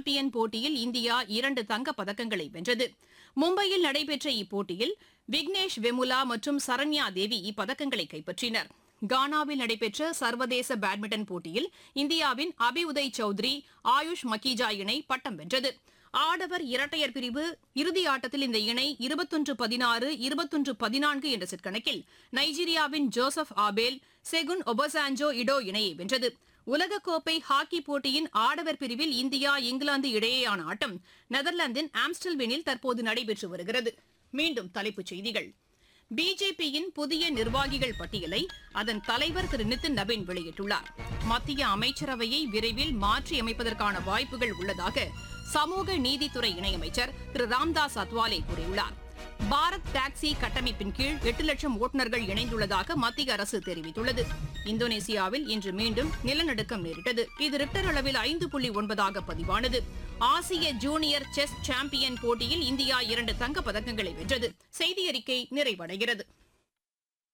champion போட்டியில் India இரண்டு தங்கப் பதக்கங்களை வென்றது மும்பையில் நடைபெற்ற இப்போட்டியில் விக்னேஷ் வெமுலா மற்றும் சரண்யா தேவி இப்பதக்கங்களை கைப்பற்றினர் கானாவில் நடைபெற்ற சர்வதேச பேட்மிண்டன் போட்டியில் இந்தியாவின் அபி உதய் சௌத்ரி ஆயுஷ் மக்கீஜா இணை பட்டம் வென்றது ஆடவர் இரட்டையர் பிரிவு இறுதி ஆட்டத்தில் இந்த இணை இருபத்தொன்று பதினாறு இருபத்தொன்று பதினான்கு என்ற செட் கணக்கில் நைஜீரியாவின் ஜோசப் ஆபேல் செகுன் ஒபசாஞ்சோ இடோ இணையை வென்றது உலகக்கோப்பை ஹாக்கி போட்டியின் ஆடவர் பிரிவில் இந்தியா இங்கிலாந்து இடையேயான ஆட்டம் நெதர்லாந்தின் ஆம்ஸ்டல்வினில் தற்போது நடைபெற்று வருகிறது மீண்டும் தலைப்புச் செய்திகள் பிஜேபியின் புதிய நிர்வாகிகள் பட்டியலை அதன் தலைவர் திரு நிதின் நபீன் வெளியிட்டுள்ளார் மத்திய அமைச்சரவையை விரைவில் மாற்றியமைப்பதற்கான வாய்ப்புகள் உள்ளதாக சமூக நீதித்துறை இணையமைச்சர் திரு ராம்தாஸ் அத்வாலே கூறியுள்ளார் பாரத் டாக்ஸி கட்டமைப்பின் கீழ் எட்டு லட்சம் ஓட்டுநர்கள் இணைந்துள்ளதாக மத்திய அரசு தெரிவித்துள்ளது இந்தோனேசியாவில் இன்று மீண்டும் நிலநடுக்கம் நேரிட்டது இது ரிக்டர் அளவில் ஐந்து புள்ளி ஒன்பதாக பதிவானது ஆசிய ஜூனியர் செஸ் சாம்பியன் போட்டியில் இந்தியா இரண்டு தங்கப் பதக்கங்களை வென்றது செய்தி அறிக்கை நிறைவடைகிறது